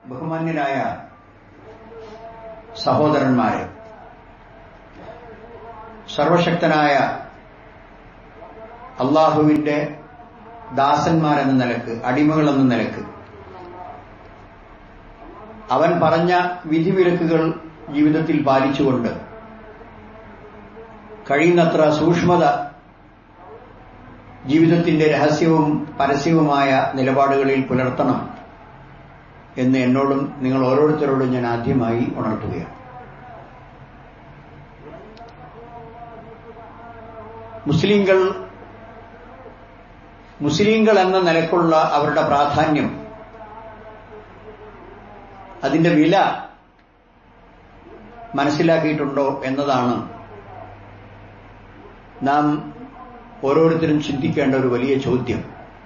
ബഹുമാന്യരായ സഹോദരന്മാരെ സർവശക്തനായ അള്ളാഹുവിന്റെ ദാസന്മാരെന്ന നിലക്ക് അടിമകളെന്ന നിലക്ക് അവൻ പറഞ്ഞ വിധിവിലക്കുകൾ ജീവിതത്തിൽ പാലിച്ചുകൊണ്ട് കഴിയുന്നത്ര സൂക്ഷ്മത ജീവിതത്തിന്റെ രഹസ്യവും പരസ്യവുമായ നിലപാടുകളിൽ പുലർത്തണം എന്ന് എന്നോടും നിങ്ങൾ ഓരോരുത്തരോടും ഞാൻ ആദ്യമായി ഉണർത്തുകയാണ് മുസ്ലിങ്ങൾ മുസ്ലിങ്ങൾ എന്ന നിലക്കുള്ള അവരുടെ പ്രാധാന്യം അതിന്റെ വില മനസ്സിലാക്കിയിട്ടുണ്ടോ എന്നതാണ് നാം ഓരോരുത്തരും ചിന്തിക്കേണ്ട ഒരു വലിയ ചോദ്യം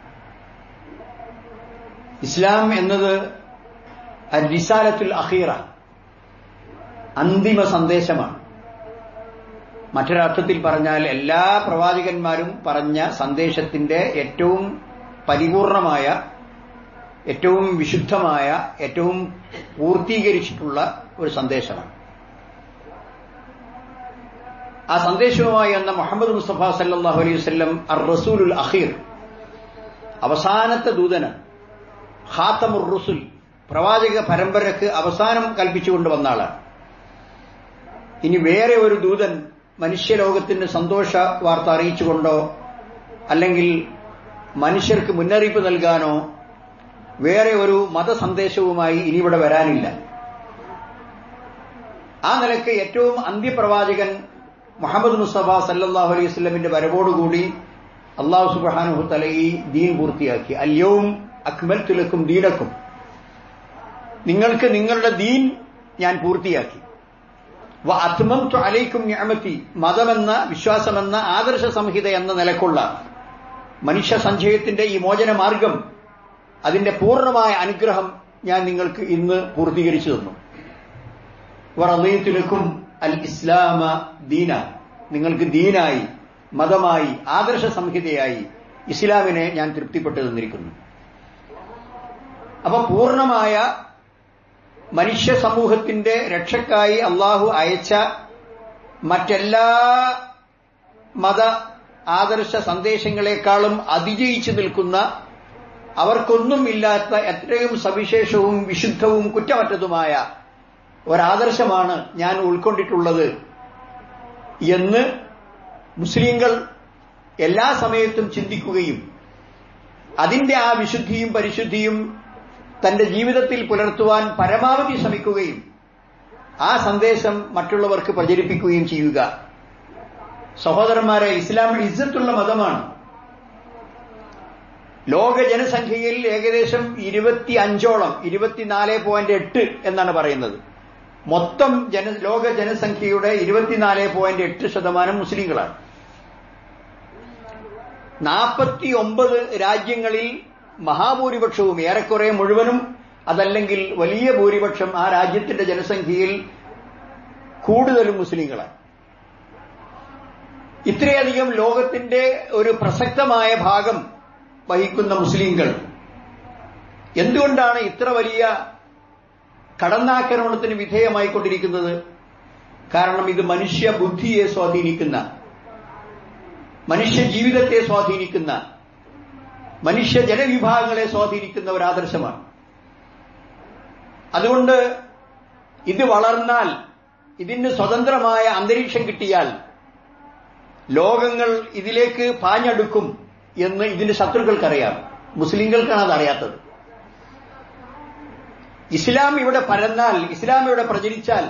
ഇസ്ലാം എന്നത് റിസാലത്തുൽ അഖീറ അന്തിമ സന്ദേശമാണ് മറ്റൊരർത്ഥത്തിൽ പറഞ്ഞാൽ എല്ലാ പ്രവാചകന്മാരും പറഞ്ഞ സന്ദേശത്തിന്റെ ഏറ്റവും പരിപൂർണമായ ഏറ്റവും വിശുദ്ധമായ ഏറ്റവും പൂർത്തീകരിച്ചിട്ടുള്ള ഒരു സന്ദേശമാണ് ആ സന്ദേശവുമായി എന്ന മുഹമ്മദ് മുസ്തഫ സല്ലാഹു അലൈഹി വസ്ല്ലം അർ റസൂലുൽ അഖീർ അവസാനത്തെ ദൂതന് ഖാത്തമുർ റുസുൽ പ്രവാചക പരമ്പരക്ക് അവസാനം കൽപ്പിച്ചുകൊണ്ട് വന്ന ആളാണ് ഇനി വേറെ ഒരു ദൂതൻ മനുഷ്യലോകത്തിന് സന്തോഷ വാർത്ത അറിയിച്ചുകൊണ്ടോ അല്ലെങ്കിൽ മനുഷ്യർക്ക് മുന്നറിയിപ്പ് നൽകാനോ വേറെ ഒരു മതസന്ദേശവുമായി ഇനി ഇവിടെ വരാനില്ല ആ നിലയ്ക്ക് ഏറ്റവും അന്ത്യപ്രവാചകൻ മുഹമ്മദ് മുസ്തഫ സല്ലാഹു അലൈഹി സ്വലമിന്റെ വരവോടുകൂടി അള്ളാഹു സുബാനുഹു തല ഈ ദീൻ പൂർത്തിയാക്കി അല്യവും അക്മൽ തുലക്കും ദീനക്കും നിങ്ങൾക്ക് നിങ്ങളുടെ ദീൻ ഞാൻ പൂർത്തിയാക്കി വ അത്മം അലൈക്കും ഞാമത്തി മതമെന്ന വിശ്വാസമെന്ന ആദർശ സംഹിത എന്ന നിലക്കുള്ള മനുഷ്യ സഞ്ചയത്തിന്റെ ഈ മോചന മാർഗം അതിന്റെ പൂർണ്ണമായ അനുഗ്രഹം ഞാൻ നിങ്ങൾക്ക് ഇന്ന് പൂർത്തീകരിച്ചു തന്നു വറലീത്തുലക്കും അൽ ഇസ്ലാമ ദീന നിങ്ങൾക്ക് ദീനായി മതമായി ആദർശ സംഹിതയായി ഇസ്ലാമിനെ ഞാൻ തൃപ്തിപ്പെട്ടു തന്നിരിക്കുന്നു അപ്പൊ പൂർണ്ണമായ മനുഷ്യ സമൂഹത്തിന്റെ രക്ഷക്കായി അള്ളാഹു അയച്ച മറ്റെല്ലാ മത ആദർശ സന്ദേശങ്ങളെക്കാളും അതിജയിച്ചു നിൽക്കുന്ന അവർക്കൊന്നും ഇല്ലാത്ത എത്രയും സവിശേഷവും വിശുദ്ധവും കുറ്റമറ്റതുമായ ഒരാദർശമാണ് ഞാൻ ഉൾക്കൊണ്ടിട്ടുള്ളത് എന്ന് മുസ്ലിങ്ങൾ എല്ലാ സമയത്തും ചിന്തിക്കുകയും അതിന്റെ ആ വിശുദ്ധിയും പരിശുദ്ധിയും തന്റെ ജീവിതത്തിൽ പുലർത്തുവാൻ പരമാവധി ശ്രമിക്കുകയും ആ സന്ദേശം മറ്റുള്ളവർക്ക് പ്രചരിപ്പിക്കുകയും ചെയ്യുക സഹോദരന്മാരെ ഇസ്ലാം ഇജ്ജത്തുള്ള മതമാണ് ലോക ജനസംഖ്യയിൽ ഏകദേശം ഇരുപത്തി അഞ്ചോളം ഇരുപത്തിനാല് പോയിന്റ് എട്ട് എന്നാണ് പറയുന്നത് മൊത്തം ജന ലോക ജനസംഖ്യയുടെ ഇരുപത്തിനാല് പോയിന്റ് എട്ട് ശതമാനം മുസ്ലിങ്ങളാണ് നാൽപ്പത്തി ഒമ്പത് രാജ്യങ്ങളിൽ മഹാഭൂരിപക്ഷവും ഏറെക്കുറെ മുഴുവനും അതല്ലെങ്കിൽ വലിയ ഭൂരിപക്ഷം ആ രാജ്യത്തിന്റെ ജനസംഖ്യയിൽ കൂടുതലും മുസ്ലിങ്ങളാണ് ഇത്രയധികം ലോകത്തിന്റെ ഒരു പ്രസക്തമായ ഭാഗം വഹിക്കുന്ന മുസ്ലിങ്ങൾ എന്തുകൊണ്ടാണ് ഇത്ര വലിയ കടന്നാക്രമണത്തിന് വിധേയമായിക്കൊണ്ടിരിക്കുന്നത് കാരണം ഇത് മനുഷ്യ ബുദ്ധിയെ സ്വാധീനിക്കുന്ന മനുഷ്യ ജീവിതത്തെ സ്വാധീനിക്കുന്ന മനുഷ്യ ജനവിഭാഗങ്ങളെ സ്വാധീനിക്കുന്ന ഒരു ആദർശമാണ് അതുകൊണ്ട് ഇത് വളർന്നാൽ ഇതിന് സ്വതന്ത്രമായ അന്തരീക്ഷം കിട്ടിയാൽ ലോകങ്ങൾ ഇതിലേക്ക് പാഞ്ഞെടുക്കും എന്ന് ഇതിന്റെ ശത്രുക്കൾക്കറിയാം മുസ്ലിങ്ങൾക്കാണ് അത് അറിയാത്തത് ഇസ്ലാം ഇവിടെ പരന്നാൽ ഇസ്ലാം ഇവിടെ പ്രചരിച്ചാൽ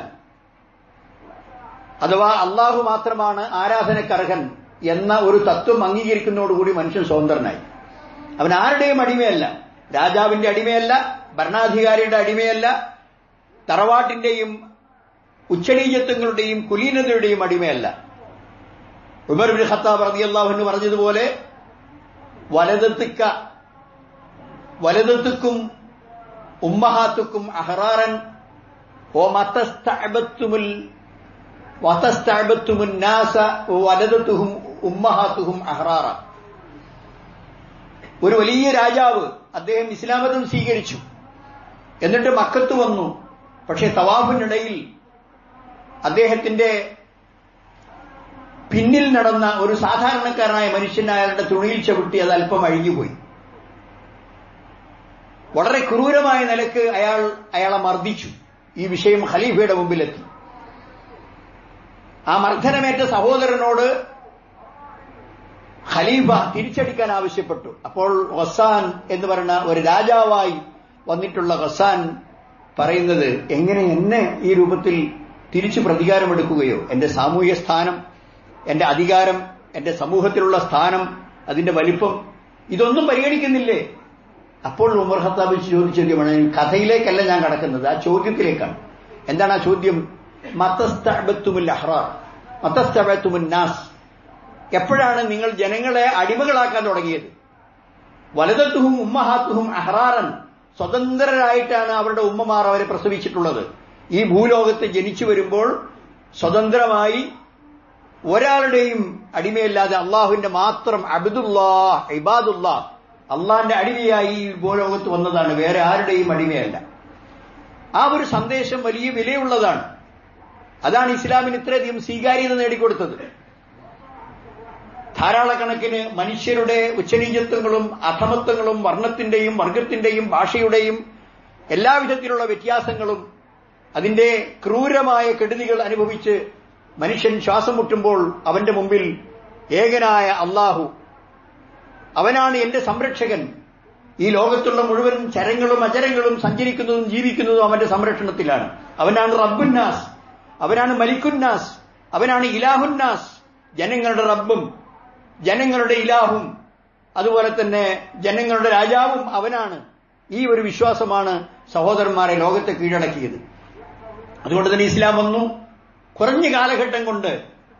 അഥവാ അള്ളാഹു മാത്രമാണ് ആരാധനക്കർഹൻ എന്ന ഒരു തത്വം അംഗീകരിക്കുന്നതോടുകൂടി മനുഷ്യൻ സ്വതന്ത്രനായി അവൻ ആരുടെയും അടിമയല്ല രാജാവിന്റെ അടിമയല്ല ഭരണാധികാരിയുടെ അടിമയല്ല തറവാട്ടിന്റെയും ഉച്ചനീചത്വങ്ങളുടെയും കുലീനതയുടെയും അടിമയല്ല ഉമർ ബിൻ ഖത്താബ് റളിയല്ലാഹു അൻഹു പറഞ്ഞതുപോലെ വലതത്തുക്ക വലതത്തുക്കും ഉമ്മഹാത്തുക്കും അഹറാറൻ ഓ മതസ്തഅബത്തുമുൽ വതസ്തഅബത്തുമുൻ നാസ വലദത്തുഹും ഉമ്മഹാത്തുഹും അഹറാറ ഒരു വലിയ രാജാവ് അദ്ദേഹം ഇസ്ലാമതം സ്വീകരിച്ചു എന്നിട്ട് മക്കത്ത് വന്നു പക്ഷേ തവാഫിനിടയിൽ അദ്ദേഹത്തിന്റെ പിന്നിൽ നടന്ന ഒരു സാധാരണക്കാരനായ മനുഷ്യൻ അയാളുടെ തുണിയിൽ ചവിട്ടി അത് അല്പം അഴിഞ്ഞുപോയി വളരെ ക്രൂരമായ നിലക്ക് അയാൾ അയാളെ മർദ്ദിച്ചു ഈ വിഷയം ഖലീഫയുടെ മുമ്പിലെത്തി ആ മർദ്ദനമേറ്റ സഹോദരനോട് ഖലീഫ തിരിച്ചടിക്കാൻ ആവശ്യപ്പെട്ടു അപ്പോൾ ഹസാൻ എന്ന് പറയുന്ന ഒരു രാജാവായി വന്നിട്ടുള്ള ഹസാൻ പറയുന്നത് എങ്ങനെ എന്നെ ഈ രൂപത്തിൽ തിരിച്ചു പ്രതികാരമെടുക്കുകയോ എന്റെ സാമൂഹ്യ സ്ഥാനം എന്റെ അധികാരം എന്റെ സമൂഹത്തിലുള്ള സ്ഥാനം അതിന്റെ വലിപ്പം ഇതൊന്നും പരിഗണിക്കുന്നില്ലേ അപ്പോൾ ഉമർ ഖത്താബ് ചോദിച്ച ചോദ്യമാണ് കഥയിലേക്കല്ല ഞാൻ കടക്കുന്നത് ആ ചോദ്യത്തിലേക്കാണ് എന്താണ് ആ ചോദ്യം മത്തസ്തബത്തുമുൽ അഹ്റാർ മത്തസ്തബത്തുമുൻ നാസ് എപ്പോഴാണ് നിങ്ങൾ ജനങ്ങളെ അടിമകളാക്കാൻ തുടങ്ങിയത് വലതത്തുഹും ഉമ്മഹാത്തുഹും അഹ്റാറൻ സ്വതന്ത്രരായിട്ടാണ് അവരുടെ ഉമ്മമാർ അവരെ പ്രസവിച്ചിട്ടുള്ളത് ഈ ഭൂലോകത്ത് ജനിച്ചു വരുമ്പോൾ സ്വതന്ത്രമായി ഒരാളുടെയും അടിമയല്ലാതെ അള്ളാഹുവിന്റെ മാത്രം അബിദുല്ലാ ഇബാദുല്ലാ അള്ളാന്റെ അടിമയായി ഈ ഭൂലോകത്ത് വന്നതാണ് വേറെ ആരുടെയും അടിമയല്ല ആ ഒരു സന്ദേശം വലിയ വിലയുള്ളതാണ് അതാണ് ഇസ്ലാമിന് ഇത്രയധികം സ്വീകാര്യത നേടിക്കൊടുത്തത് ധാരാളക്കണക്കിന് മനുഷ്യരുടെ ഉച്ചനീചത്വങ്ങളും അധമത്വങ്ങളും വർണ്ണത്തിന്റെയും വർഗത്തിന്റെയും ഭാഷയുടെയും എല്ലാവിധത്തിലുള്ള വ്യത്യാസങ്ങളും അതിന്റെ ക്രൂരമായ കെടുതികൾ അനുഭവിച്ച് മനുഷ്യൻ ശ്വാസം മുട്ടുമ്പോൾ അവന്റെ മുമ്പിൽ ഏകനായ അള്ളാഹു അവനാണ് എന്റെ സംരക്ഷകൻ ഈ ലോകത്തുള്ള മുഴുവൻ ചരങ്ങളും അചരങ്ങളും സഞ്ചരിക്കുന്നതും ജീവിക്കുന്നതും അവന്റെ സംരക്ഷണത്തിലാണ് അവനാണ് റബ്ബുന്നാസ് അവനാണ് മലിക്കുന്നാസ് അവനാണ് ഇലാഹുന്നാസ് ജനങ്ങളുടെ റബ്ബും ജനങ്ങളുടെ ഇലാഹും അതുപോലെ തന്നെ ജനങ്ങളുടെ രാജാവും അവനാണ് ഈ ഒരു വിശ്വാസമാണ് സഹോദരന്മാരെ ലോകത്തെ കീഴടക്കിയത് അതുകൊണ്ട് തന്നെ ഇസ്ലാം വന്നു കുറഞ്ഞ കാലഘട്ടം കൊണ്ട്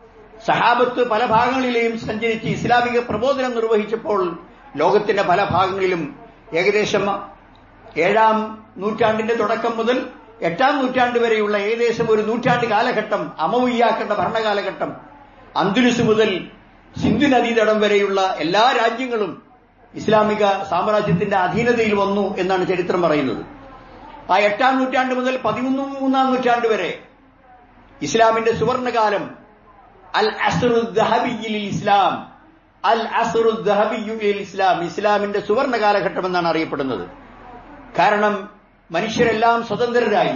സഹാബത്ത് പല ഭാഗങ്ങളിലെയും സഞ്ചരിച്ച് ഇസ്ലാമിക പ്രബോധനം നിർവഹിച്ചപ്പോൾ ലോകത്തിന്റെ പല ഭാഗങ്ങളിലും ഏകദേശം ഏഴാം നൂറ്റാണ്ടിന്റെ തുടക്കം മുതൽ എട്ടാം നൂറ്റാണ്ട് വരെയുള്ള ഏകദേശം ഒരു നൂറ്റാണ്ട് കാലഘട്ടം അമവിയാക്കേണ്ട ഭരണകാലഘട്ടം അന്തുലുസ് മുതൽ സിന്ധു നദീതടം വരെയുള്ള എല്ലാ രാജ്യങ്ങളും ഇസ്ലാമിക സാമ്രാജ്യത്തിന്റെ അധീനതയിൽ വന്നു എന്നാണ് ചരിത്രം പറയുന്നത് ആ എട്ടാം നൂറ്റാണ്ട് മുതൽ പതിമൂന്ന് മൂന്നാം നൂറ്റാണ്ട് വരെ ഇസ്ലാമിന്റെ സുവർണകാലം അൽ അസുറുദ്ദഹബിയിൽ ഇസ്ലാം അൽ അസുറുദ്ദഹബിയുൽ ഇസ്ലാം ഇസ്ലാമിന്റെ സുവർണ കാലഘട്ടം എന്നാണ് അറിയപ്പെടുന്നത് കാരണം മനുഷ്യരെല്ലാം സ്വതന്ത്രരായി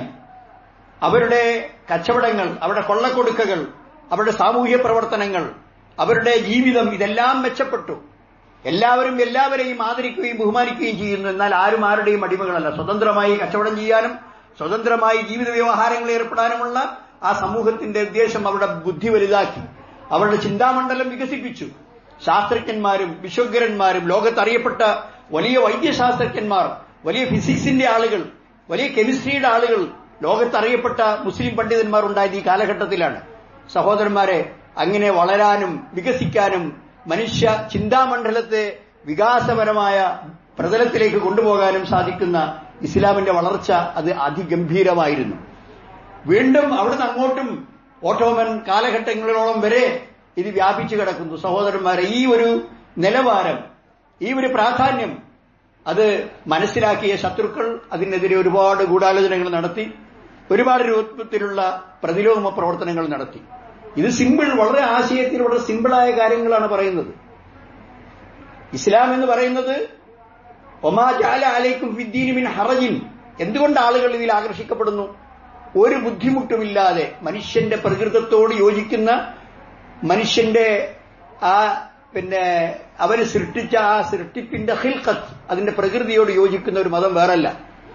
അവരുടെ കച്ചവടങ്ങൾ അവരുടെ കൊള്ളക്കൊടുക്കകൾ അവരുടെ സാമൂഹ്യ പ്രവർത്തനങ്ങൾ അവരുടെ ജീവിതം ഇതെല്ലാം മെച്ചപ്പെട്ടു എല്ലാവരും എല്ലാവരെയും ആദരിക്കുകയും ബഹുമാനിക്കുകയും ചെയ്യുന്നു എന്നാൽ ആരും ആരുടെയും അടിമകളല്ല സ്വതന്ത്രമായി കച്ചവടം ചെയ്യാനും സ്വതന്ത്രമായി ജീവിത വ്യവഹാരങ്ങളിൽ ഏർപ്പെടാനുമുള്ള ആ സമൂഹത്തിന്റെ ഉദ്ദേശം അവരുടെ ബുദ്ധി വലുതാക്കി അവരുടെ ചിന്താമണ്ഡലം വികസിപ്പിച്ചു ശാസ്ത്രജ്ഞന്മാരും വിശ്വഗ്രന്മാരും ലോകത്തറിയപ്പെട്ട വലിയ വൈദ്യശാസ്ത്രജ്ഞന്മാർ വലിയ ഫിസിക്സിന്റെ ആളുകൾ വലിയ കെമിസ്ട്രിയുടെ ആളുകൾ ലോകത്തറിയപ്പെട്ട മുസ്ലിം പണ്ഡിതന്മാർ ഉണ്ടായത് ഈ കാലഘട്ടത്തിലാണ് സഹോദരന്മാരെ അങ്ങനെ വളരാനും വികസിക്കാനും മനുഷ്യ ചിന്താമണ്ഡലത്തെ വികാസപരമായ പ്രതലത്തിലേക്ക് കൊണ്ടുപോകാനും സാധിക്കുന്ന ഇസ്ലാമിന്റെ വളർച്ച അത് അതിഗംഭീരമായിരുന്നു വീണ്ടും അവിടുന്ന് അങ്ങോട്ടും ഓട്ടോമൻ കാലഘട്ടങ്ങളിലോളം വരെ ഇത് വ്യാപിച്ചു കിടക്കുന്നു സഹോദരന്മാരെ ഈ ഒരു നിലവാരം ഈ ഒരു പ്രാധാന്യം അത് മനസ്സിലാക്കിയ ശത്രുക്കൾ അതിനെതിരെ ഒരുപാട് ഗൂഢാലോചനകൾ നടത്തി ഒരുപാട് രൂപത്തിലുള്ള പ്രതിലോമ പ്രവർത്തനങ്ങൾ നടത്തി ഇത് സിമ്പിൾ വളരെ ആശയത്തിൽ വളരെ സിമ്പിളായ കാര്യങ്ങളാണ് പറയുന്നത് ഇസ്ലാം എന്ന് പറയുന്നത് ഒമാ ജാല അലൈക്കും ഫിദ്ദീനിമിൻ ഹറജിൻ എന്തുകൊണ്ട് ആളുകൾ ഇതിൽ ആകർഷിക്കപ്പെടുന്നു ഒരു ബുദ്ധിമുട്ടുമില്ലാതെ മനുഷ്യന്റെ പ്രകൃതത്തോട് യോജിക്കുന്ന മനുഷ്യന്റെ ആ പിന്നെ അവന് സൃഷ്ടിച്ച ആ സൃഷ്ടിപ്പിന്റെ ഹിൽക്കത്ത് അതിന്റെ പ്രകൃതിയോട് യോജിക്കുന്ന ഒരു മതം വേറല്ല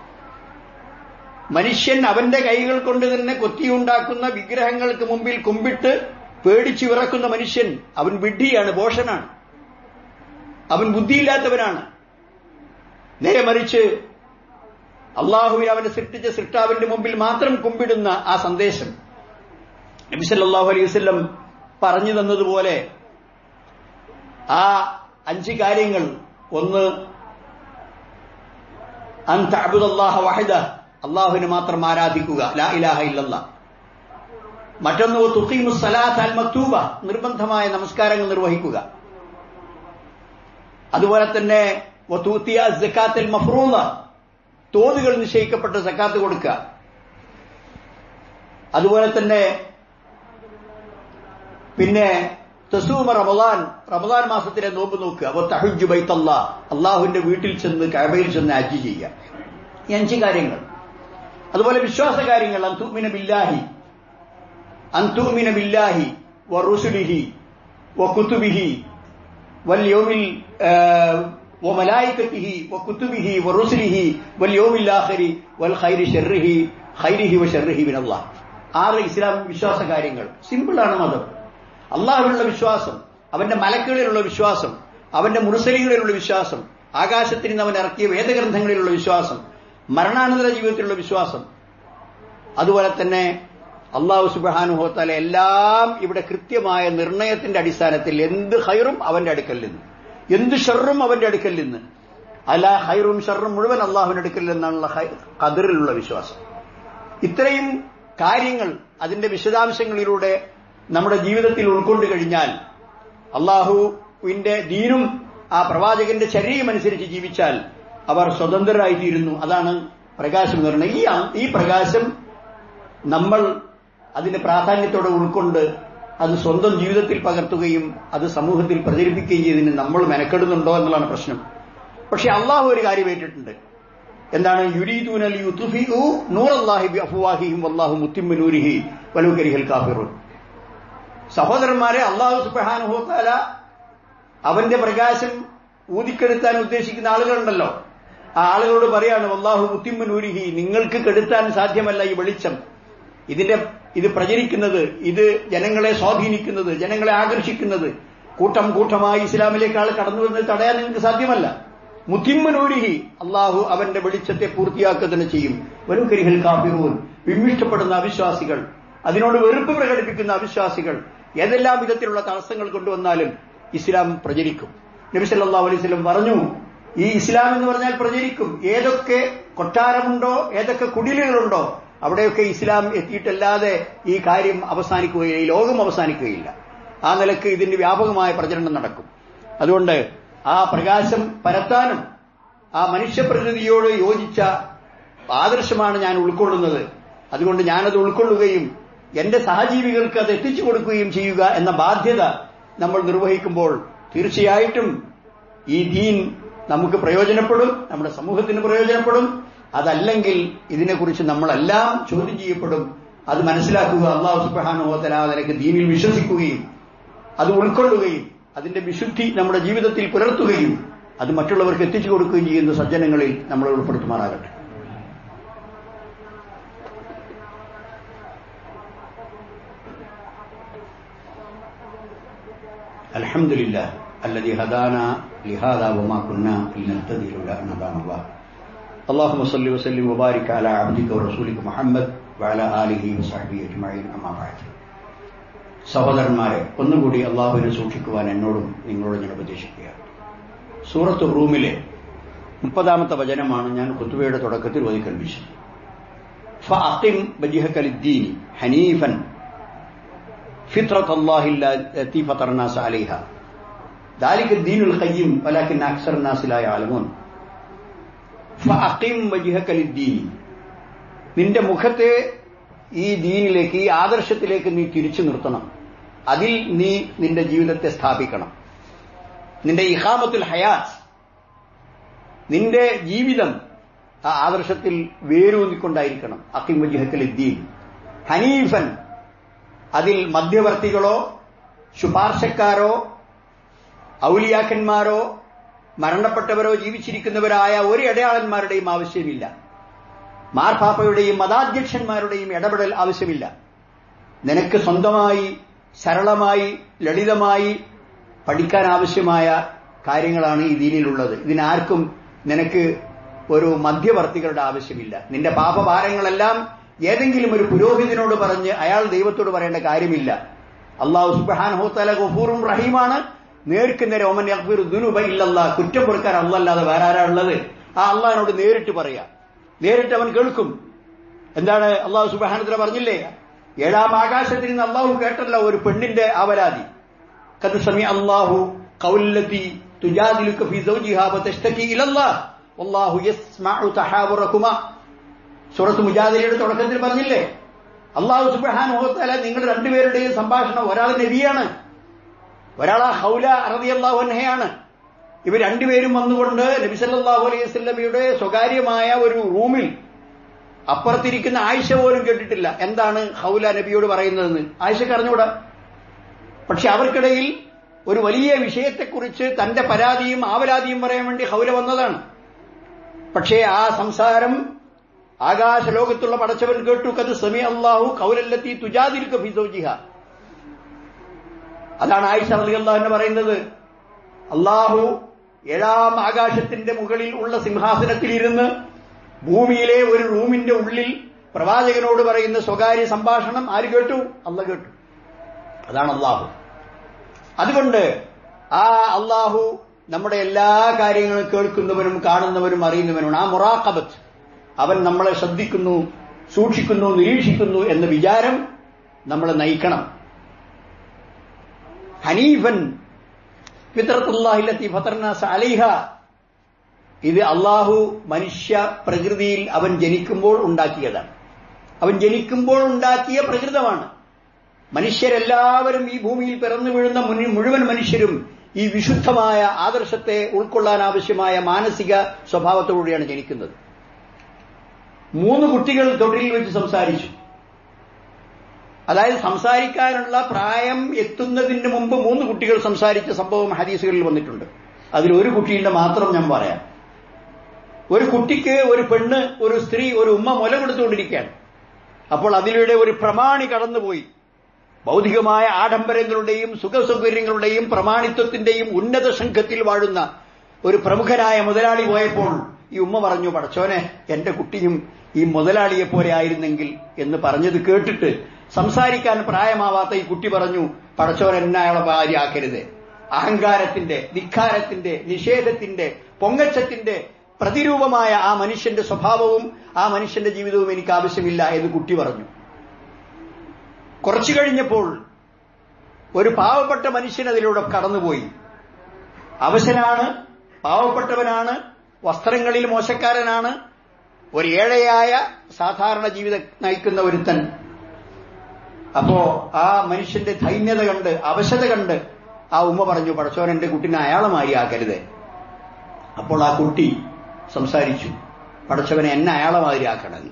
മനുഷ്യൻ അവന്റെ കൈകൾ കൊണ്ട് തന്നെ കൊത്തിയുണ്ടാക്കുന്ന വിഗ്രഹങ്ങൾക്ക് മുമ്പിൽ കുമ്പിട്ട് പേടിച്ചു വിറക്കുന്ന മനുഷ്യൻ അവൻ വിഡ്ഢിയാണ് ഭോഷനാണ് അവൻ ബുദ്ധിയില്ലാത്തവനാണ് നേരെ മറിച്ച് അള്ളാഹുവിൻ അവനെ സൃഷ്ടിച്ച സൃഷ്ടാവിന്റെ മുമ്പിൽ മാത്രം കുമ്പിടുന്ന ആ സന്ദേശം നബിസല്ലാഹു അലൈഹി വസ്ല്ലം പറഞ്ഞു തന്നതുപോലെ ആ അഞ്ച് കാര്യങ്ങൾ ഒന്ന് അന്ത അബുദല്ലാഹ വഹിദ അള്ളാഹുവിനെ മാത്രം ആരാധിക്കുക ലാ ഇലാഹ ഇല്ലല്ല മറ്റൊന്ന് തുഖീമു സലാത്ത് അൽ മക്തൂബ നിർബന്ധമായ നമസ്കാരങ്ങൾ നിർവഹിക്കുക അതുപോലെ തന്നെ വതൂത്തിയ സക്കാത്തുൽ മഫ്റൂദ തോതുകൾ നിശ്ചയിക്കപ്പെട്ട സക്കാത്ത് കൊടുക്കുക അതുപോലെ തന്നെ പിന്നെ തസൂമ റമദാൻ റമദാൻ മാസത്തിലെ നോമ്പ് നോക്കുക അപ്പോൾ തഹുജ് ബൈത്തല്ല അള്ളാഹുവിന്റെ വീട്ടിൽ ചെന്ന് കഴബയിൽ ചെന്ന് ഹജ്ജ് ചെയ്യുക ഈ അഞ്ച് കാര്യങ്ങൾ അതുപോലെ വിശ്വാസ കാര്യങ്ങൾ അന്തുമിന ബില്ലാഹി അന്തുമിന ബില്ലാഹി വറുസുലിഹി വകുതുബിഹി واليوم وملائكته وكتبه ورسله واليوم الآخر والخير شره خيره وشره من الله ആറ് ഇസ്ലാം വിശ്വാസ കാര്യങ്ങൾ സിമ്പിളാണ് മതം അള്ളാഹുവിലുള്ള വിശ്വാസം അവന്റെ മലക്കുകളിലുള്ള വിശ്വാസം അവന്റെ മുറുസലികളിലുള്ള വിശ്വാസം ആകാശത്തിൽ നിന്ന് അവൻ ഇറക്കിയ വേദഗ്രന്ഥങ്ങളിലുള്ള വിശ്വാസം മരണാനന്തര ജീവിതത്തിലുള്ള വിശ്വാസം അതുപോലെ തന്നെ അള്ളാഹു സുബാനുഹോത്താല എല്ലാം ഇവിടെ കൃത്യമായ നിർണയത്തിന്റെ അടിസ്ഥാനത്തിൽ എന്ത് ഹൈറും അവന്റെ അടുക്കൽ നിന്ന് എന്ത് ഷെറും അവന്റെ അടുക്കൽ നിന്ന് അല്ല ഹൈറും ഷെറും മുഴുവൻ അള്ളാഹുവിന്റെ അടുക്കൽ നിന്നാണുള്ള കതിറിലുള്ള വിശ്വാസം ഇത്രയും കാര്യങ്ങൾ അതിന്റെ വിശദാംശങ്ങളിലൂടെ നമ്മുടെ ജീവിതത്തിൽ ഉൾക്കൊണ്ടു കഴിഞ്ഞാൽ അള്ളാഹുവിന്റെ ദീനും ആ പ്രവാചകന്റെ ചര്യയും അനുസരിച്ച് ജീവിച്ചാൽ അവർ സ്വതന്ത്രരായിത്തീരുന്നു അതാണ് പ്രകാശം എന്ന് പറയുന്നത് ഈ ഈ പ്രകാശം നമ്മൾ അതിന്റെ പ്രാധാന്യത്തോടെ ഉൾക്കൊണ്ട് അത് സ്വന്തം ജീവിതത്തിൽ പകർത്തുകയും അത് സമൂഹത്തിൽ പ്രചരിപ്പിക്കുകയും ചെയ്തതിന് നമ്മൾ മെനക്കെടുന്നുണ്ടോ എന്നുള്ളതാണ് പ്രശ്നം പക്ഷെ അള്ളാഹു ഒരു കാര്യം ഏറ്റിട്ടുണ്ട് എന്താണ് യുരീദൂനൽ യുത്തുഫിഉ നൂറല്ലാഹി ബി അഫ്വാഹിഹിം വല്ലാഹു മുത്തിമ്മ നൂരിഹി വലു കരിഹൽ കാഫിറുൻ സഹോദരന്മാരെ അള്ളാഹു സുബ്ഹാനഹു തആല അവന്റെ പ്രകാശം ഊതിക്കെടുത്താൻ ഉദ്ദേശിക്കുന്ന ആളുകളുണ്ടല്ലോ ആ ആളുകളോട് പറയാണ് വല്ലാഹു മുത്തിമ്മ നൂരിഹി നിങ്ങൾക്ക് കെടുത്താൻ സാധ്യമല്ല ഈ വെളിച്ചം ഇതിന്റെ ഇത് പ്രചരിക്കുന്നത് ഇത് ജനങ്ങളെ സ്വാധീനിക്കുന്നത് ജനങ്ങളെ ആകർഷിക്കുന്നത് കൂട്ടം കൂട്ടമായി ഇസ്ലാമിലേക്ക് ആൾ കടന്നു വരുന്നത് തടയാൻ നിങ്ങൾക്ക് സാധ്യമല്ല മുത്തിമ്മനൂരിഹി അള്ളാഹു അവന്റെ വെളിച്ചത്തെ പൂർത്തിയാക്കുക തന്നെ ചെയ്യും വരും കരിഹൽ കാഫിറൂൻ വിമ്മിഷ്ടപ്പെടുന്ന അവിശ്വാസികൾ അതിനോട് വെറുപ്പ് പ്രകടിപ്പിക്കുന്ന അവിശ്വാസികൾ ഏതെല്ലാം വിധത്തിലുള്ള തടസ്സങ്ങൾ കൊണ്ടുവന്നാലും ഇസ്ലാം പ്രചരിക്കും നബി സല്ലാ അലൈവല്ലം പറഞ്ഞു ഈ ഇസ്ലാം എന്ന് പറഞ്ഞാൽ പ്രചരിക്കും ഏതൊക്കെ കൊട്ടാരമുണ്ടോ ഏതൊക്കെ കുടിലുകളുണ്ടോ അവിടെയൊക്കെ ഇസ്ലാം എത്തിയിട്ടല്ലാതെ ഈ കാര്യം അവസാനിക്കുകയില്ല ഈ ലോകം അവസാനിക്കുകയില്ല ആ നിലക്ക് ഇതിന്റെ വ്യാപകമായ പ്രചരണം നടക്കും അതുകൊണ്ട് ആ പ്രകാശം പരത്താനും ആ മനുഷ്യപ്രകൃതിയോട് യോജിച്ച ആദർശമാണ് ഞാൻ ഉൾക്കൊള്ളുന്നത് അതുകൊണ്ട് ഞാനത് ഉൾക്കൊള്ളുകയും എന്റെ സഹജീവികൾക്ക് അത് എത്തിച്ചു കൊടുക്കുകയും ചെയ്യുക എന്ന ബാധ്യത നമ്മൾ നിർവഹിക്കുമ്പോൾ തീർച്ചയായിട്ടും ഈ ദീൻ നമുക്ക് പ്രയോജനപ്പെടും നമ്മുടെ സമൂഹത്തിന് പ്രയോജനപ്പെടും അതല്ലെങ്കിൽ ഇതിനെക്കുറിച്ച് നമ്മളെല്ലാം ചോദ്യം ചെയ്യപ്പെടും അത് മനസ്സിലാക്കുക അള്ളാഹു സുബാനുഭവത്തല നിനക്ക് ദീനിൽ വിശ്വസിക്കുകയും അത് ഉൾക്കൊള്ളുകയും അതിന്റെ വിശുദ്ധി നമ്മുടെ ജീവിതത്തിൽ പുലർത്തുകയും അത് മറ്റുള്ളവർക്ക് എത്തിച്ചു കൊടുക്കുകയും ചെയ്യുന്ന സജ്ജനങ്ങളിൽ നമ്മൾ ഉൾപ്പെടുത്തുമാറാകട്ടെ الحمد لله الذي هدانا لهذا وما كنا لنهتدي لولا ان هدانا الله اللهم صل وسلم وبارك على عبدك ورسولك محمد وعلى آله وصحبه أجمعين أما بعد സഹോദരന്മാരെ ഒന്നുകൂടി അള്ളാഹുവിനെ സൂക്ഷിക്കുവാൻ എന്നോടും നിങ്ങളോടും ഞാൻ ഉപദേശിക്കുകയാണ് സൂറത്ത് റൂമിലെ മുപ്പതാമത്തെ വചനമാണ് ഞാൻ കുത്തുവയുടെ തുടക്കത്തിൽ ഓതി കൽപ്പിച്ചത് ഫഅഖിം വജ്ഹക ലിദ്ദീൻ ഹനീഫൻ ഫിത്രത്ത് അല്ലാഹി التي فطر الناس عليها ذلك الدين القيم ولكن أكثر الناس لا يعلمون ഫഅഖിം വജ്ഹക ലിദ്ദീൻ നിന്റെ മുഖത്തെ ഈ ദീനിലേക്ക് ഈ ആദർശത്തിലേക്ക് നീ തിരിച്ചു നിർത്തണം അതിൽ നീ നിന്റെ ജീവിതത്തെ സ്ഥാപിക്കണം നിന്റെ ഇഹാമത്തുൽ ഹയാത്ത് നിന്റെ ജീവിതം ആ ആദർശത്തിൽ വേരൂന്നിക്കൊണ്ടായിരിക്കണം അക്കിം വജിഹക്കൽ ദീൻ ഹനീഫൻ അതിൽ മധ്യവർത്തികളോ ശുപാർശക്കാരോ ഔലിയാക്കന്മാരോ മരണപ്പെട്ടവരോ ജീവിച്ചിരിക്കുന്നവരായ ഒരു ഇടയാളന്മാരുടെയും ആവശ്യമില്ല മാർപ്പാപ്പയുടെയും മതാധ്യക്ഷന്മാരുടെയും ഇടപെടൽ ആവശ്യമില്ല നിനക്ക് സ്വന്തമായി സരളമായി ലളിതമായി പഠിക്കാൻ ആവശ്യമായ കാര്യങ്ങളാണ് ഈ ദീനിലുള്ളത് ഇതിനാർക്കും നിനക്ക് ഒരു മധ്യവർത്തികളുടെ ആവശ്യമില്ല നിന്റെ പാപഭാരങ്ങളെല്ലാം ഏതെങ്കിലും ഒരു പുരോഹിതനോട് പറഞ്ഞ് അയാൾ ദൈവത്തോട് പറയേണ്ട കാര്യമില്ല അള്ളാഹു സുബാൻഹോത്തല ഗഫൂറും റഹീമാണ് നേർക്ക് നേരെ ഒമൻ അക്ബീർ ദുനുബ ഇല്ലല്ല കുറ്റം പൊറുക്കാൻ അല്ലല്ലാതെ വേറെ ആരാ ഉള്ളത് ആ അള്ളഹാനോട് നേരിട്ട് പറയാം നേരിട്ട് അവൻ കേൾക്കും എന്താണ് അള്ളാഹു സുബാനത്തില പറഞ്ഞില്ലേ ഏഴാം ആകാശത്തിൽ നിന്ന് അള്ളാഹു കേട്ടല്ല ഒരു പെണ്ണിന്റെ അവരാതി കത് സമി അള്ളാഹു കൗല്ലത്തി തുജാദിലുക ഫി സൗജിഹാ വതഷ്തകി ഇലല്ലാഹ് വല്ലാഹു യസ്മഉ തഹാവുറകുമ സൂറത്ത് മുജാദിലയുടെ തുടക്കത്തിൽ പറഞ്ഞില്ലേ അള്ളാഹു സുബ്ഹാനഹു വതആല നിങ്ങൾ രണ്ടുപേരുടെയും സംഭാഷണം ഒരാൾ നബിയാണ് ഒരാൾ ആ ഹൗല റളിയല്ലാഹു അൻഹയാണ് ഇവർ രണ്ടുപേരും വന്നുകൊണ്ട് നബി സല്ലല്ലാഹു അലൈഹി വസല്ലമയുടെ സ്വകാര്യമായ ഒരു റൂമിൽ അപ്പുറത്തിരിക്കുന്ന ആയിഷ പോലും കേട്ടിട്ടില്ല എന്താണ് ഹൗല നബിയോട് പറയുന്നതെന്ന് ആയിഷക്ക് അറിഞ്ഞുകൂടാ പക്ഷെ അവർക്കിടയിൽ ഒരു വലിയ വിഷയത്തെക്കുറിച്ച് തന്റെ പരാതിയും ആവലാതിയും പറയാൻ വേണ്ടി ഹൗല വന്നതാണ് പക്ഷേ ആ സംസാരം ആകാശ ലോകത്തുള്ള പടച്ചവൻ കേട്ടു കത് സമി അള്ളാഹു കൗലല്ലത്തി തുജാതിൽക്ക് ഫിസോജിഹ അതാണ് ആയിഷ റളിയല്ലാഹു എന്ന് പറയുന്നത് അള്ളാഹു ഏഴാം ആകാശത്തിന്റെ മുകളിൽ ഉള്ള സിംഹാസനത്തിലിരുന്ന് ഭൂമിയിലെ ഒരു റൂമിന്റെ ഉള്ളിൽ പ്രവാചകനോട് പറയുന്ന സ്വകാര്യ സംഭാഷണം ആര് കേട്ടു അല്ല കേട്ടു അതാണ് അള്ളാഹു അതുകൊണ്ട് ആ അള്ളാഹു നമ്മുടെ എല്ലാ കാര്യങ്ങളും കേൾക്കുന്നവനും കാണുന്നവനും അറിയുന്നവനുമാണ് ആ മുറാഖബത്ത് അവൻ നമ്മളെ ശ്രദ്ധിക്കുന്നു സൂക്ഷിക്കുന്നു നിരീക്ഷിക്കുന്നു എന്ന വിചാരം നമ്മളെ നയിക്കണം ഹനീഫൻ ഫിത്രത്തുല്ലാഹില്ലത്തി ഫത്തർനാസ് അലിഹ ഇത് അള്ളാഹു മനുഷ്യ പ്രകൃതിയിൽ അവൻ ജനിക്കുമ്പോൾ ഉണ്ടാക്കിയതാണ് അവൻ ജനിക്കുമ്പോൾ ഉണ്ടാക്കിയ പ്രകൃതമാണ് മനുഷ്യരെല്ലാവരും ഈ ഭൂമിയിൽ പിറന്നു വീഴുന്ന മുനി- മുഴുവൻ മനുഷ്യരും ഈ വിശുദ്ധമായ ആദർശത്തെ ഉൾക്കൊള്ളാൻ ആവശ്യമായ മാനസിക സ്വഭാവത്തോടുകൂടിയാണ് ജനിക്കുന്നത് മൂന്ന് കുട്ടികൾ തൊട്ടിലിൽ വെച്ച് സംസാരിച്ചു അതായത് സംസാരിക്കാനുള്ള പ്രായം എത്തുന്നതിന് മുമ്പ് മൂന്ന് കുട്ടികൾ സംസാരിച്ച സംഭവം ഹദീസുകളിൽ വന്നിട്ടുണ്ട് അതിൽ ഒരു കുട്ടിയുടെ മാത്രം ഞാൻ പറയാം ഒരു കുട്ടിക്ക് ഒരു പെണ്ണ് ഒരു സ്ത്രീ ഒരു ഉമ്മ മുല കൊടുത്തുകൊണ്ടിരിക്കുകയാണ് അപ്പോൾ അതിലൂടെ ഒരു പ്രമാണി കടന്നുപോയി ഭൗതികമായ ആഡംബരങ്ങളുടെയും സുഖസൗകര്യങ്ങളുടെയും പ്രമാണിത്വത്തിന്റെയും ഉന്നത സംഘത്തിൽ വാഴുന്ന ഒരു പ്രമുഖനായ മുതലാളി പോയപ്പോൾ ഈ ഉമ്മ പറഞ്ഞു പടച്ചോനെ എന്റെ കുട്ടിയും ഈ മുതലാളിയെ പോലെ ആയിരുന്നെങ്കിൽ എന്ന് പറഞ്ഞത് കേട്ടിട്ട് സംസാരിക്കാൻ പ്രായമാവാത്ത ഈ കുട്ടി പറഞ്ഞു പടച്ചോൻ എന്നെ അയാളെ ഭാര്യയാക്കരുത് അഹങ്കാരത്തിന്റെ ധിക്കാരത്തിന്റെ നിഷേധത്തിന്റെ പൊങ്ങച്ചത്തിന്റെ പ്രതിരൂപമായ ആ മനുഷ്യന്റെ സ്വഭാവവും ആ മനുഷ്യന്റെ ജീവിതവും എനിക്ക് ആവശ്യമില്ല എന്ന് കുട്ടി പറഞ്ഞു കുറച്ചു കഴിഞ്ഞപ്പോൾ ഒരു പാവപ്പെട്ട മനുഷ്യൻ അതിലൂടെ കടന്നുപോയി അവശനാണ് പാവപ്പെട്ടവനാണ് വസ്ത്രങ്ങളിൽ മോശക്കാരനാണ് ഒരു ഏഴയായ സാധാരണ ജീവിതം നയിക്കുന്ന ഒരുത്തൻ അപ്പോ ആ മനുഷ്യന്റെ ധൈന്യത കണ്ട് അവശത കണ്ട് ആ ഉമ്മ പറഞ്ഞു പടച്ചോൻ എന്റെ കുട്ടിനെ അയാളെ മാതിരിയാക്കരുത് അപ്പോൾ ആ കുട്ടി സംസാരിച്ചു പടച്ചവനെ എന്നെ അയാളെ മാതിരിയാക്കണമെന്ന്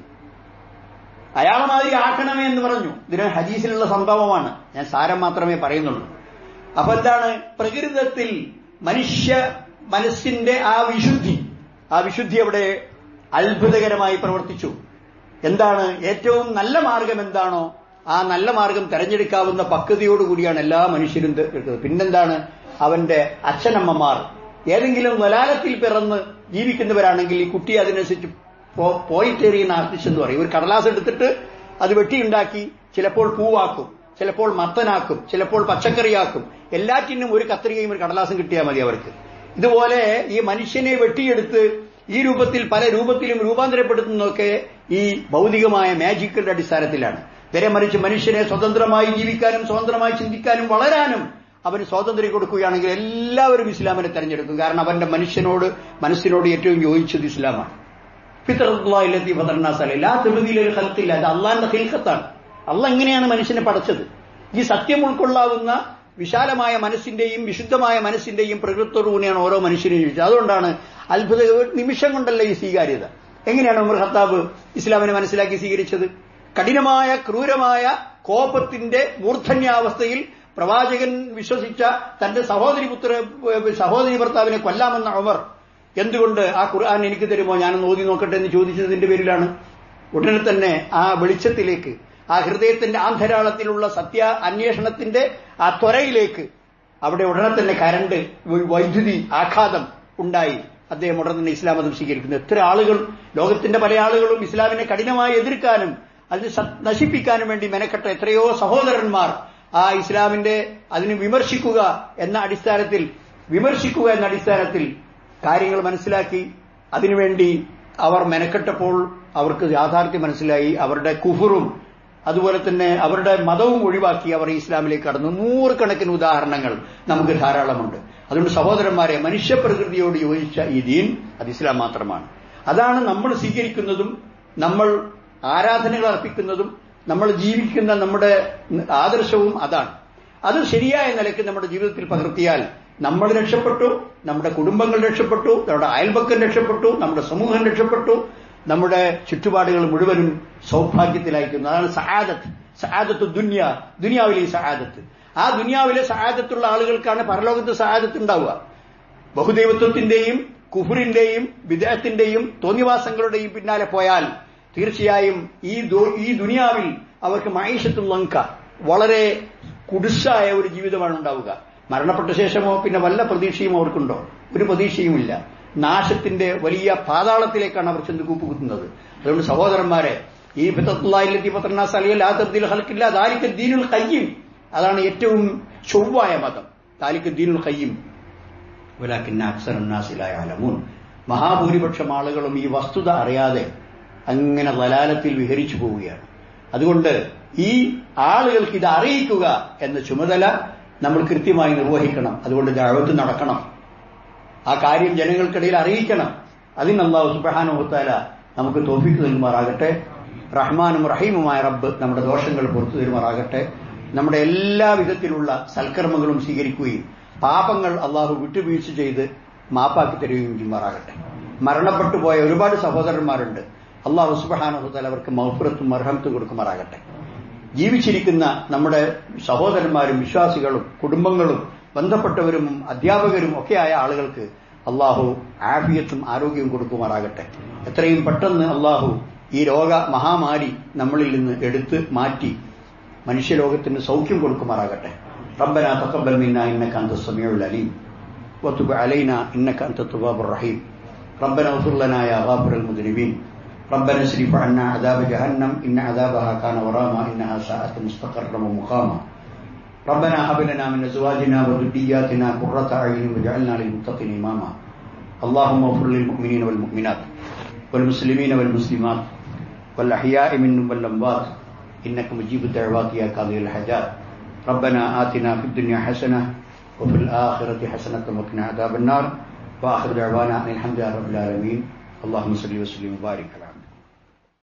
അയാളെ മാതിരി ആക്കണമേ എന്ന് പറഞ്ഞു ഇതിന് ഹദീസിലുള്ള സംഭവമാണ് ഞാൻ സാരം മാത്രമേ പറയുന്നുള്ളൂ അപ്പൊ എന്താണ് പ്രകൃതത്തിൽ മനുഷ്യ മനസ്സിന്റെ ആ വിശുദ്ധി ആ വിശുദ്ധി അവിടെ അത്ഭുതകരമായി പ്രവർത്തിച്ചു എന്താണ് ഏറ്റവും നല്ല മാർഗം എന്താണോ ആ നല്ല മാർഗം തെരഞ്ഞെടുക്കാവുന്ന പക്വതയോടുകൂടിയാണ് എല്ലാ മനുഷ്യരും തെ- എടുക്കുന്നത് പിന്നെന്താണ് അവന്റെ അച്ഛനമ്മമാർ ഏതെങ്കിലും വലാലത്തിൽ പിറന്ന് ജീവിക്കുന്നവരാണെങ്കിൽ ഈ കുട്ടി അതിനനുസരിച്ച് പോയിട്ടേറിയുന്ന ആർട്ടിസ്റ്റ് എന്ന് പറയും ഒരു കടലാസ് എടുത്തിട്ട് അത് വെട്ടിയുണ്ടാക്കി ചിലപ്പോൾ പൂവാക്കും ചിലപ്പോൾ മത്തനാക്കും ചിലപ്പോൾ പച്ചക്കറിയാക്കും എല്ലാറ്റിനും ഒരു കത്രികയും ഒരു കടലാസും കിട്ടിയാൽ മതി അവർക്ക് ഇതുപോലെ ഈ മനുഷ്യനെ വെട്ടിയെടുത്ത് ഈ രൂപത്തിൽ പല രൂപത്തിലും രൂപാന്തരപ്പെടുത്തുന്നതൊക്കെ ഈ ഭൗതികമായ മാജിക്കിന്റെ അടിസ്ഥാനത്തിലാണ് നേരെ മറിച്ച് മനുഷ്യനെ സ്വതന്ത്രമായി ജീവിക്കാനും സ്വതന്ത്രമായി ചിന്തിക്കാനും വളരാനും അവന് സ്വാതന്ത്ര്യം കൊടുക്കുകയാണെങ്കിൽ എല്ലാവരും ഇസ്ലാമിനെ തെരഞ്ഞെടുക്കും കാരണം അവന്റെ മനുഷ്യനോട് മനസ്സിനോട് ഏറ്റവും യോജിച്ചത് ഇസ്ലാമാണ് ഫിത്രത്തുല്ലാഹില്ലത്തി ഫതർനാസല എല്ലാ തെളിവിലൊരു ഹൽത്തില്ല അത് അള്ളാന്റെ ഹിൽക്കത്താണ് അള്ള എങ്ങനെയാണ് മനുഷ്യനെ പടച്ചത് ഈ സത്യം ഉൾക്കൊള്ളാവുന്ന വിശാലമായ മനസ്സിന്റെയും വിശുദ്ധമായ മനസ്സിന്റെയും പ്രകൃതത്തോടുകൂടിയാണ് ഓരോ മനുഷ്യനും ജീവിച്ചത് അതുകൊണ്ടാണ് അത്ഭുത ഒരു നിമിഷം കൊണ്ടല്ല ഈ സ്വീകാര്യത എങ്ങനെയാണ് ഉമർ ഖത്താബ് ഇസ്ലാമിനെ മനസ്സിലാക്കി സ്വീകരിച്ചത് കഠിനമായ ക്രൂരമായ കോപത്തിന്റെ മൂർധന്യാവസ്ഥയിൽ പ്രവാചകൻ വിശ്വസിച്ച തന്റെ സഹോദരി പുത്ര സഹോദരി ഭർത്താവിനെ കൊല്ലാമെന്ന ഉമർ എന്തുകൊണ്ട് ആ ഖുർആൻ എനിക്ക് തരുമോ ഞാനൊന്ന് ഓതി നോക്കട്ടെ എന്ന് ചോദിച്ചതിന്റെ പേരിലാണ് ഉടനെ തന്നെ ആ വെളിച്ചത്തിലേക്ക് ആ ഹൃദയത്തിന്റെ ആന്തരാളത്തിലുള്ള സത്യ അന്വേഷണത്തിന്റെ ആ ത്വരയിലേക്ക് അവിടെ ഉടനെ തന്നെ കരണ്ട് വൈദ്യുതി ആഘാതം ഉണ്ടായി അദ്ദേഹം ഉടനെ തന്നെ ഇസ്ലാം മതം സ്വീകരിക്കുന്നു എത്ര ആളുകൾ ലോകത്തിന്റെ പല ആളുകളും ഇസ്ലാമിനെ കഠിനമായി എതിർക്കാനും അതിനെ സ- നശിപ്പിക്കാനും വേണ്ടി മെനക്കെട്ട എത്രയോ സഹോദരന്മാർ ആ ഇസ്ലാമിന്റെ അതിന് വിമർശിക്കുക എന്ന അടിസ്ഥാനത്തിൽ വിമർശിക്കുക എന്ന അടിസ്ഥാനത്തിൽ കാര്യങ്ങൾ മനസ്സിലാക്കി അതിനുവേണ്ടി അവർ മെനക്കെട്ടപ്പോൾ അവർക്ക് യാഥാർത്ഥ്യം മനസ്സിലായി അവരുടെ കുഫറും അതുപോലെ തന്നെ അവരുടെ മതവും ഒഴിവാക്കി അവർ ഇസ്ലാമിലേക്ക് കടന്നു നൂറുകണക്കിന് ഉദാഹരണങ്ങൾ നമുക്ക് ധാരാളമുണ്ട് അതുകൊണ്ട് സഹോദരന്മാരെ മനുഷ്യപ്രകൃതിയോട് യോജിച്ച ഈ ദീൻ അത് ഇസ്ലാം മാത്രമാണ് അതാണ് നമ്മൾ സ്വീകരിക്കുന്നതും നമ്മൾ ആരാധനകൾ അർപ്പിക്കുന്നതും നമ്മൾ ജീവിക്കുന്ന നമ്മുടെ ആദർശവും അതാണ് അത് ശരിയായ നിലയ്ക്ക് നമ്മുടെ ജീവിതത്തിൽ പകർത്തിയാൽ നമ്മൾ രക്ഷപ്പെട്ടു നമ്മുടെ കുടുംബങ്ങൾ രക്ഷപ്പെട്ടു നമ്മുടെ അയൽപക്കം രക്ഷപ്പെട്ടു നമ്മുടെ സമൂഹം രക്ഷപ്പെട്ടു നമ്മുടെ ചുറ്റുപാടുകൾ മുഴുവനും സൗഭാഗ്യത്തിലായിരിക്കുന്നു അതാണ് സഹാദത്ത് സഹാദത്ത് ദുന്യ ദുനിയാവിലെ ഈ സഹാദത്ത് ആ ദുനിയാവിലെ സഹാദത്തുള്ള ആളുകൾക്കാണ് പരലോകത്ത് സഹാദത്ത് ഉണ്ടാവുക ബഹുദൈവത്വത്തിന്റെയും കുഫുറിന്റെയും വിദേഹത്തിന്റെയും തോന്നിവാസങ്ങളുടെയും പിന്നാലെ പോയാൽ തീർച്ചയായും ഈ ഈ ദുനിയാവിൽ അവർക്ക് മൈഷത്തുള്ളങ്ക വളരെ കുടിസായ ഒരു ജീവിതമാണ് ഉണ്ടാവുക മരണപ്പെട്ട ശേഷമോ പിന്നെ വല്ല പ്രതീക്ഷയും അവർക്കുണ്ടോ ഒരു പ്രതീക്ഷയുമില്ല നാശത്തിന്റെ വലിയ പാതാളത്തിലേക്കാണ് അവർ ചെന്ന് കൂപ്പുകുത്തുന്നത് അതുകൊണ്ട് സഹോദരന്മാരെ ഈ ഫിത്തത്തുള്ളായിരത്തി പത്തൊന്നാം സലിയൽ ആ തബ്ദീൽ ഹൽക്കില്ല ദാലിക്ക് ദീനുൽ കയ്യും അതാണ് ഏറ്റവും ചൊവ്വായ മതം ദാലിക്ക് ദീനുൽ കയ്യും വലാക്കിന്ന അക്സറന്നാസിലായ അലമൂൻ മഹാഭൂരിപക്ഷം ആളുകളും ഈ വസ്തുത അറിയാതെ അങ്ങനെ വലാലത്തിൽ വിഹരിച്ചു പോവുകയാണ് അതുകൊണ്ട് ഈ ആളുകൾക്ക് ഇത് അറിയിക്കുക എന്ന ചുമതല നമ്മൾ കൃത്യമായി നിർവഹിക്കണം അതുകൊണ്ട് ദഴവത്ത് നടക്കണം ആ കാര്യം ജനങ്ങൾക്കിടയിൽ അറിയിക്കണം അതിന് അള്ളാഹു സുബഹാനുഹത്താല നമുക്ക് തോഫിക്ക് നൽകുമാറാകട്ടെ റഹ്മാനും റഹീമുമായ റബ്ബ് നമ്മുടെ ദോഷങ്ങൾ പുറത്തു തരുമാറാകട്ടെ നമ്മുടെ എല്ലാ വിധത്തിലുള്ള സൽക്കർമ്മങ്ങളും സ്വീകരിക്കുകയും പാപങ്ങൾ അള്ളാഹു വിട്ടുവീഴ്ച ചെയ്ത് മാപ്പാക്കി തരുകയും ചെയ്യുമാറാകട്ടെ മരണപ്പെട്ടു പോയ ഒരുപാട് സഹോദരന്മാരുണ്ട് അള്ളാഹു സുബഹാനുഹത്താല അവർക്ക് മൗഫുറത്തും അർഹമത്തും കൊടുക്കുമാറാകട്ടെ ജീവിച്ചിരിക്കുന്ന നമ്മുടെ സഹോദരന്മാരും വിശ്വാസികളും കുടുംബങ്ങളും ബന്ധപ്പെട്ടവരും അധ്യാപകരും ഒക്കെയായ ആളുകൾക്ക് അള്ളാഹു ആഫിയത്തും ആരോഗ്യവും കൊടുക്കുമാറാകട്ടെ എത്രയും പെട്ടെന്ന് അള്ളാഹു ഈ രോഗ മഹാമാരി നമ്മളിൽ നിന്ന് എടുത്ത് മാറ്റി മനുഷ്യലോകത്തിന് സൗഖ്യം കൊടുക്കുമാറാകട്ടെ ربنا تقبل منا انك انت السميع العليم وتب علينا انك انت التواب الرحيم ربنا اغفر لنا يا غافر المذنبين ربنا اصرف عنا عذاب جهنم ان عذابها كان غراما انها ساءت مستقرا ومقاما ربنا هب لنا من ازواجنا وذرياتنا قرة اعين واجعلنا للمتقين اماما اللهم اغفر للمؤمنين والمؤمنات والمسلمين والمسلمات والاحياء منهم والاموات انك مجيب الدعوات يا قاضي الحاجات ربنا آتنا في الدنيا حسنة وفي الآخرة حسنة وقنا عذاب النار وآخر دعوانا أن الحمد لله رب العالمين اللهم صل وسلم وبارك على